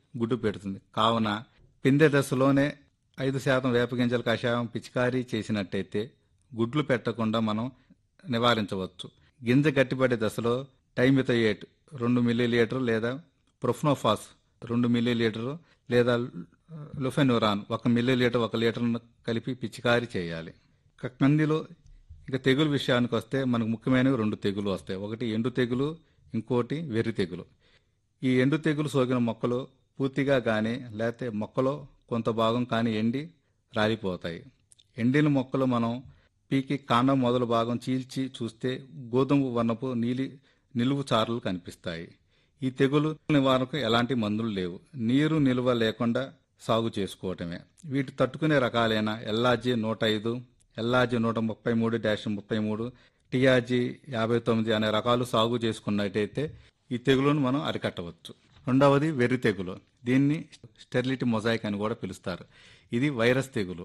గుడ్డు పెడుతుంది కావున పిందె దశలోనే ఐదు శాతం వేపగింజల కషాయం పిచికారీ చేసినట్టయితే గుడ్లు పెట్టకుండా మనం నివారించవచ్చు గింజ గట్టిపడే దశలో టైమిథయేట్ రెండు మిల్లీలీటర్ లేదా ప్రొఫ్నోఫాస్ రెండు మిల్లీలీటరు లేదా లుఫెనురాన్ ఒక మిల్లీలీటర్ ఒక లీటర్ను కలిపి పిచికారీ చేయాలి ఇక కందిలో ఇక తెగులు విషయానికి వస్తే మనకు ముఖ్యమైనవి రెండు తెగులు వస్తాయి ఒకటి ఎండు తెగులు ఇంకోటి వెర్రి తెగులు ఈ ఎండు తెగులు సోకిన మొక్కలు పూర్తిగా కానీ లేకపోతే మొక్కలో కొంత భాగం కానీ ఎండి రాలిపోతాయి ఎండిన మొక్కలు మనం పీకి కాండం మొదలు భాగం చీల్చి చూస్తే గోధుమ వర్ణపు నీలి నిలువు చారులు కనిపిస్తాయి ఈ తెగులు నివారణకు ఎలాంటి మందులు లేవు నీరు నిల్వ లేకుండా సాగు చేసుకోవటమే వీటి తట్టుకునే రకాలైన ఎల్ఆర్జీ నూట ఐదు ఎల్ఆర్జీ నూట ముప్పై మూడు డాష్ ముప్పై మూడు టీఆర్జీ యాభై తొమ్మిది అనే రకాలు సాగు చేసుకున్నట్టయితే ఈ తెగులును మనం అరికట్టవచ్చు రెండవది వెర్రి తెగులు దీన్ని స్టెరిలిటీ మొజాయిక్ అని కూడా పిలుస్తారు ఇది వైరస్ తెగులు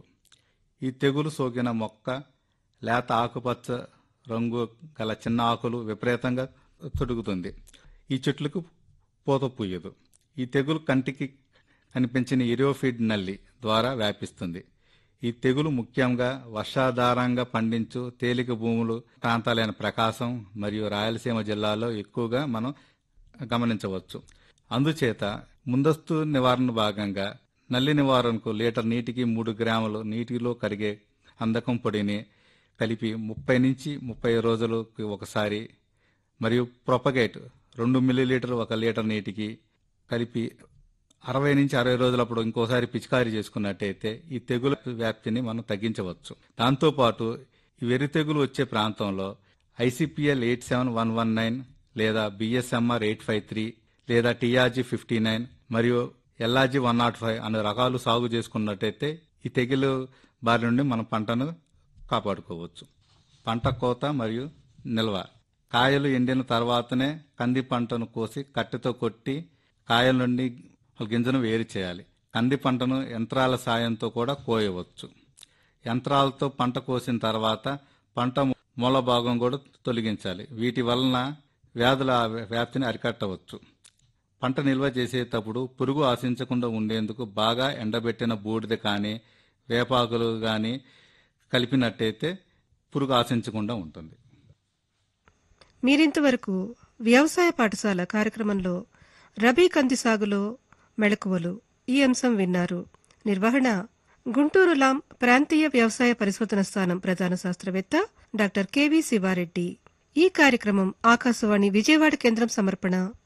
ఈ తెగులు సోకిన మొక్క లేత ఆకుపచ్చ రంగు గల చిన్న ఆకులు విపరీతంగా తొడుగుతుంది ఈ చెట్లకు పూత పూయదు ఈ తెగులు కంటికి కనిపించిన ఇరియోఫిడ్ నల్లి ద్వారా వ్యాపిస్తుంది ఈ తెగులు ముఖ్యంగా వర్షాధారంగా పండించు తేలిక భూములు ప్రాంతాలైన ప్రకాశం మరియు రాయలసీమ జిల్లాలో ఎక్కువగా మనం గమనించవచ్చు అందుచేత ముందస్తు నివారణ భాగంగా నల్లి నివారణకు లీటర్ నీటికి మూడు గ్రాములు నీటిలో కరిగే అందకం పొడిని కలిపి ముప్పై నుంచి ముప్పై రోజులకు ఒకసారి మరియు ప్రొపగేట్ రెండు మిల్లీలీటర్ ఒక లీటర్ నీటికి కలిపి అరవై నుంచి అరవై రోజులప్పుడు ఇంకోసారి పిచికారీ చేసుకున్నట్టయితే ఈ తెగుల వ్యాప్తిని మనం తగ్గించవచ్చు దాంతోపాటు ఈ వెర్రి తెగులు వచ్చే ప్రాంతంలో ICPL eight seven one one nine లేదా బిఎస్ఎంఆర్ ఎయిట్ ఫైవ్ త్రీ లేదా టీఆర్జీ ఫిఫ్టీ నైన్ మరియు ఎల్ఆర్జీ వన్ నాట్ ఫైవ్ అనే రకాలు సాగు చేసుకున్నట్టయితే ఈ తెగులు బారి నుండి మన పంటను కాపాడుకోవచ్చు పంట కోత మరియు నిల్వ కాయలు ఎండిన తర్వాతనే కంది పంటను కోసి కట్టెతో కొట్టి కాయల నుండి గింజను వేరు చేయాలి కంది పంటను యంత్రాల సాయంతో కూడా కోయవచ్చు యంత్రాలతో పంట కోసిన తర్వాత పంట మూల భాగం కూడా తొలగించాలి వీటి వలన వ్యాధుల వ్యాప్తిని అరికట్టవచ్చు పంట నిల్వ చేసేటప్పుడు పురుగు ఆశించకుండా ఉండేందుకు బాగా ఎండబెట్టిన బూడిద కానీ వేపాకులు కానీ కలిపినట్టయితే పురుగు ఆశించకుండా ఉంటుంది మీరింతవరకు వ్యవసాయ పాఠశాల కార్యక్రమంలో రబీ కంది సాగులో మెళకువలు ఈ అంశం విన్నారు నిర్వహణ గుంటూరు లాం ప్రాంతీయ వ్యవసాయ పరిశోధన స్థానం ప్రధాన శాస్త్రవేత్త డాక్టర్ కెవి శివారెడ్డి ఈ కార్యక్రమం ఆకాశవాణి విజయవాడ కేంద్రం సమర్పణ